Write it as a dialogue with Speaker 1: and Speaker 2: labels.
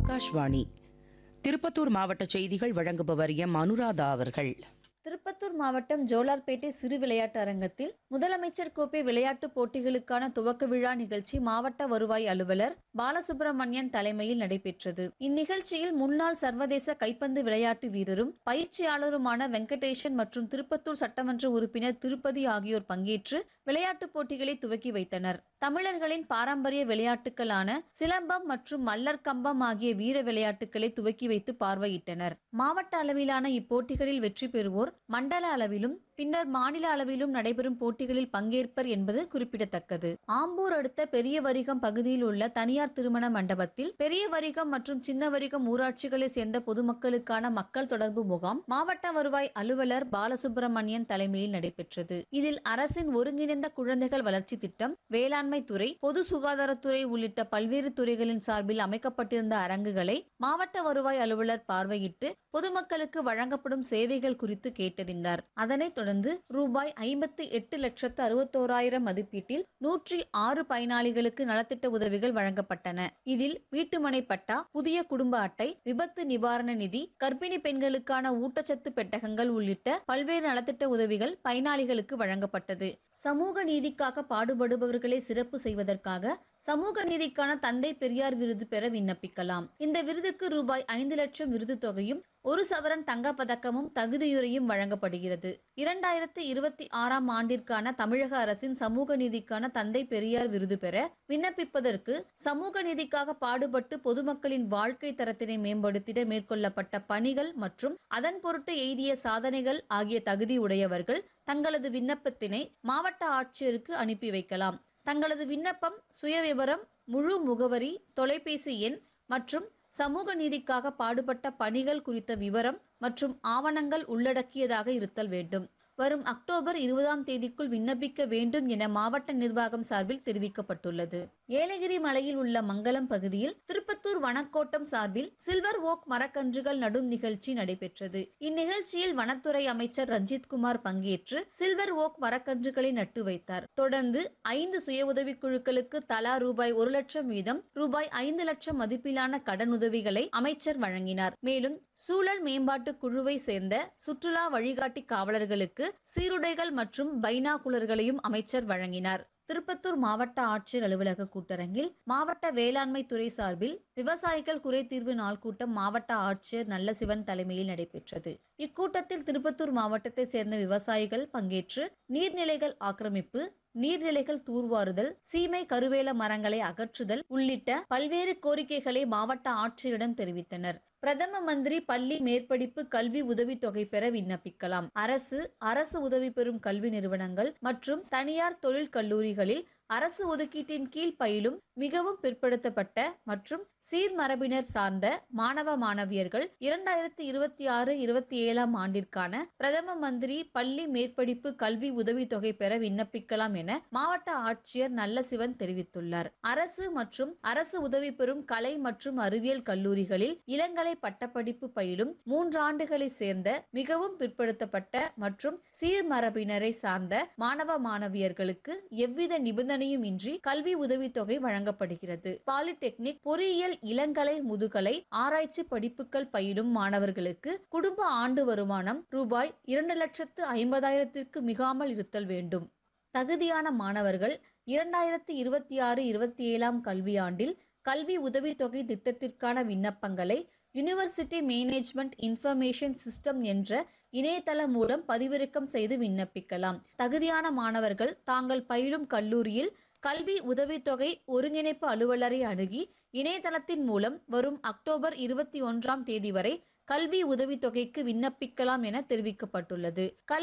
Speaker 1: ஆகாஷ்வாணி திருப்பத்தூர் மாவட்ட செய்திகள் வழங்குபவர் எம் அனுராதா அவர்கள்
Speaker 2: திருப்பத்தூர் மாவட்டம் ஜோலார்பேட்டை சிறு விளையாட்டு அரங்கத்தில் முதலமைச்சர் கோப்பை விளையாட்டுப் போட்டிகளுக்கான துவக்க விழா நிகழ்ச்சி மாவட்ட வருவாய் அலுவலர் பாலசுப்பிரமணியன் தலைமையில் நடைபெற்றது இந்நிகழ்ச்சியில் முன்னாள் சர்வதேச கைப்பந்து விளையாட்டு வீரரும் பயிற்சியாளருமான வெங்கடேஷன் மற்றும் திருப்பத்தூர் சட்டமன்ற உறுப்பினர் திருப்பதி ஆகியோர் பங்கேற்று விளையாட்டுப் போட்டிகளை துவக்கி வைத்தனர் தமிழர்களின் பாரம்பரிய விளையாட்டுகளான சிலம்பம் மற்றும் மல்லர் கம்பம் ஆகிய வீர விளையாட்டுகளை துவக்கி வைத்து பார்வையிட்டனர் மாவட்ட அளவிலான இப்போட்டிகளில் வெற்றி பெறுவோர் மண்டல அளவிலும் பின்னர் மாநில அளவிலும் நடைபெறும் போட்டிகளில் பங்கேற்பர் என்பது குறிப்பிடத்தக்கது ஆம்பூர் அடுத்த பெரிய வரிகம் பகுதியில் உள்ள தனியார் திருமண மண்டபத்தில் பெரிய வரிகம் மற்றும் சின்ன வரிகம் ஊராட்சிகளை சேர்ந்த பொதுமக்களுக்கான மக்கள் தொடர்பு முகாம் மாவட்ட வருவாய் அலுவலர் பாலசுப்பிரமணியன் தலைமையில் நடைபெற்றது இதில் அரசின் ஒருங்கிணைந்த குழந்தைகள் வளர்ச்சி திட்டம் வேளாண்மை துறை பொது சுகாதாரத்துறை உள்ளிட்ட பல்வேறு துறைகளின் சார்பில் அமைக்கப்பட்டிருந்த அரங்குகளை மாவட்ட வருவாய் அலுவலர் பார்வையிட்டு பொதுமக்களுக்கு வழங்கப்படும் சேவைகள் குறித்து கேட்டறிந்தார் அதனைத் தொடர்ந்து ரூபாய் ஐம்பத்தி எட்டு லட்சத்து அறுபத்தோராயிரம் மதிப்பீட்டில் நூற்றி ஆறு பயனாளிகளுக்கு நலத்திட்ட உதவிகள் வழங்கப்பட்டன இதில் வீட்டுமனை பட்டா புதிய குடும்ப அட்டை விபத்து நிவாரண நிதி கர்ப்பிணி பெண்களுக்கான ஊட்டச்சத்து பெட்டகங்கள் உள்ளிட்ட பல்வேறு நலத்திட்ட உதவிகள் பயனாளிகளுக்கு வழங்கப்பட்டது சமூக நீதிக்காக பாடுபடுபவர்களை சிறப்பு செய்வதற்காக சமூக நீதிக்கான தந்தை பெரியார் விருது பெற விண்ணப்பிக்கலாம் இந்த விருதுக்கு ரூபாய் ஐந்து லட்சம் விருது தொகையும் ஒரு சவரன் தங்கப் பதக்கமும் தகுதியுரையும் வழங்கப்படுகிறது இரண்டாயிரத்து இருபத்தி ஆறாம் ஆண்டிற்கான தமிழக அரசின் சமூக நீதிக்கான தந்தை பெரியார் விருது பெற விண்ணப்பிப்பதற்கு சமூக நீதிக்காக பாடுபட்டு பொதுமக்களின் வாழ்க்கை தரத்தினை மேம்படுத்திட மேற்கொள்ளப்பட்ட பணிகள் மற்றும் அதன் பொருட்டு எய்திய சாதனைகள் ஆகிய தகுதி உடையவர்கள் தங்களது விண்ணப்பத்தினை மாவட்ட ஆட்சியருக்கு அனுப்பி வைக்கலாம் தங்களது விண்ணப்பம் சுயவிவரம் முழு முகவரி தொலைபேசி எண் மற்றும் சமூக நீதிக்காக பாடுபட்ட பணிகள் குறித்த விவரம் மற்றும் ஆவணங்கள் உள்ளடக்கியதாக இருத்தல் வேண்டும் வரும் அக்டோபர் இருபதாம் தேதிக்குள் விண்ணப்பிக்க வேண்டும் என மாவட்ட நிர்வாகம் சார்பில் தெரிவிக்கப்பட்டுள்ளது ஏலகிரி மலையில் உள்ள மங்கலம் பகுதியில் திருப்பத்தூர் வனக்கோட்டம் சார்பில் சில்வர் ஓக் மரக்கன்றுகள் நடும் நிகழ்ச்சி நடைபெற்றது இந்நிகழ்ச்சியில் வனத்துறை அமைச்சர் ரஞ்சித் குமார் பங்கேற்று சில்வர் ஓக் மரக்கன்றுகளை நட்டு வைத்தார் தொடர்ந்து ஐந்து சுய உதவிக் குழுக்களுக்கு தலா ரூபாய் ஒரு லட்சம் வீதம் ரூபாய் ஐந்து லட்சம் மதிப்பிலான கடனுதவிகளை அமைச்சர் வழங்கினார் மேலும் சூழல் மேம்பாட்டு குழுவை சேர்ந்த சுற்றுலா வழிகாட்டி காவலர்களுக்கு சீருடைகள் மற்றும் பைனாகுலர்களையும் அமைச்சர் வழங்கினார் திருப்பத்தூர் மாவட்ட ஆட்சியர் அலுவலக கூட்டரங்கில் மாவட்ட வேளாண்மை துறை சார்பில் விவசாயிகள் குறை தீர்வு நாள் கூட்டம் மாவட்ட ஆட்சியர் நல்லசிவன் தலைமையில் நடைபெற்றது இக்கூட்டத்தில் திருப்பத்தூர் மாவட்டத்தை சேர்ந்த விவசாயிகள் பங்கேற்று நீர்நிலைகள் ஆக்கிரமிப்பு நீர்நிலைகள் தூர்வாறுதல் சீமை கருவேல மரங்களை அகற்றுதல் உள்ளிட்ட பல்வேறு கோரிக்கைகளை மாவட்ட ஆட்சியரிடம் தெரிவித்தனர் பிரதம மந்திரி பள்ளி மேற்படிப்பு கல்வி உதவித்தொகை பெற விண்ணப்பிக்கலாம் அரசு அரசு உதவி பெறும் கல்வி நிறுவனங்கள் மற்றும் தனியார் தொழில் கல்லூரிகளில் அரசு ஒதுக்கீட்டின் கீழ் பயிலும் மிகவும் பிற்படுத்தப்பட்ட மற்றும் சீர்மரபினர் சார்ந்த மாணவ மாணவியர்கள் இரண்டாயிரத்தி இருபத்தி ஆறு இருபத்தி ஏழாம் ஆண்டிற்கான பிரதம மந்திரி பள்ளி மேற்படிப்பு கல்வி உதவித்தொகை பெற விண்ணப்பிக்கலாம் என மாவட்ட ஆட்சியர் நல்லசிவன் தெரிவித்துள்ளார் அரசு மற்றும் அரசு உதவி பெறும் கலை மற்றும் அறிவியல் கல்லூரிகளில் இளங்கலை பட்டப்படிப்பு பயிலும் மூன்றாண்டுகளை சேர்ந்த மிகவும் பிற்படுத்தப்பட்ட மற்றும் சீர்மரபினரை சார்ந்த மாணவ மாணவியர்களுக்கு எவ்வித நிபந்தனையும் இன்றி கல்வி உதவித்தொகை வழங்கப்படுகிறது பாலிடெக்னிக் பொறியியல் இளங்கலை முதுகலை ஆராய்ச்சி படிப்புகள் பயிலும் மாணவர்களுக்கு குடும்ப ஆண்டு வருமானம் ரூபாய் இரண்டு லட்சத்து ஐம்பதாயிரத்திற்கு மிகாமல் இருத்தல் வேண்டும் தகுதியான மாணவர்கள் இரண்டாயிரத்தி இருபத்தி ஆறு இருபத்தி ஏழாம் கல்வியாண்டில் கல்வி உதவித்தொகை திட்டத்திற்கான விண்ணப்பங்களை யுனிவர்சிட்டி மேனேஜ்மெண்ட் இன்ஃபர்மேஷன் சிஸ்டம் என்ற இணையதளம் மூலம் பதிவிறக்கம் செய்து விண்ணப்பிக்கலாம் தகுதியான மாணவர்கள் தாங்கள் பயிலும் கல்லூரியில் கல்வி உதவித்தொகை ஒருங்கிணைப்பு அலுவலரை அணுகி இணையதளத்தின் மூலம் வரும் அக்டோபர் இருபத்தி ஒன்றாம் தேதி வரை கல்வி உதவித்தொகைக்கு விண்ணப்பிக்கலாம் என தெரிவிக்கப்பட்டுள்ளது கல்வி